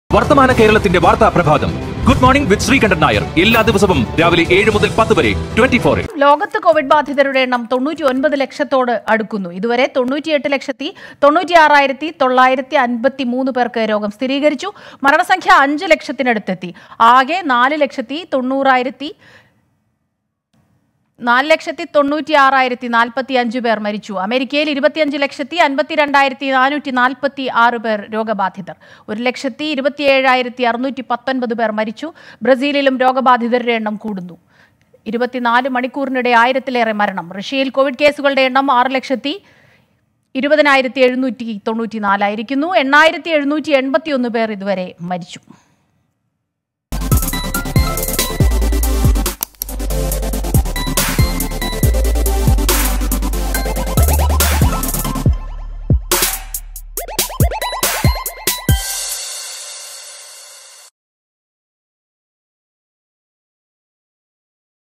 വർത്തമാന കേരളത്തിന്റെ വാർത്താ പ്രഭാതം good morning with Sreekantan Nair എല്ലാ ദിവസവും രാവിലെ ഏഴ് മുതൽ പത്ത് വരെ ട്വന്റി ഫോറിൽ ലോകത്ത് കോവിഡ് ബാധിതരുടെ എണ്ണം തൊണ്ണൂറ്റി ഒൻപത് ലക്ഷത്തോട് അടുക്കുന്നു ഇതുവരെ തൊണ്ണൂറ്റിയെട്ട് ലക്ഷത്തി തൊണ്ണൂറ്റി ആറായിരത്തി തൊള്ളായിരത്തി അൻപത്തി മൂന്ന് പേർക്ക് രോഗം സ്ഥിരീകരിച്ചു മരണസംഖ്യ അഞ്ച് ലക്ഷത്തിനടുത്തെത്തി ആകെ നാല് ലക്ഷത്തി തൊണ്ണൂറായിരത്തി നാല് ലക്ഷത്തി തൊണ്ണൂറ്റി ആറായിരത്തി നാൽപ്പത്തി അഞ്ച് പേർ മരിച്ചു അമേരിക്കയിൽ ഇരുപത്തിയഞ്ച് ലക്ഷത്തി അൻപത്തി രണ്ടായിരത്തി നാനൂറ്റി നാൽപ്പത്തി ആറ് പേർ രോഗബാധിതർ ഒരു ലക്ഷത്തി ഇരുപത്തിയേഴായിരത്തി അറുന്നൂറ്റി പത്തൊൻപത് പേർ മരിച്ചു ബ്രസീലിലും രോഗബാധിതരുടെ എണ്ണം കൂടുന്നു ഇരുപത്തിനാല് മണിക്കൂറിനിടെ ആയിരത്തിലേറെ മരണം റഷ്യയിൽ കോവിഡ് കേസുകളുടെ എണ്ണം ആറ് ലക്ഷത്തി ഇരുപതിനായിരത്തി എഴുന്നൂറ്റി തൊണ്ണൂറ്റി നാലായിരിക്കുന്നു എണ്ണായിരത്തി എഴുന്നൂറ്റി എൺപത്തി ഒന്ന് പേർ ഇതുവരെ മരിച്ചു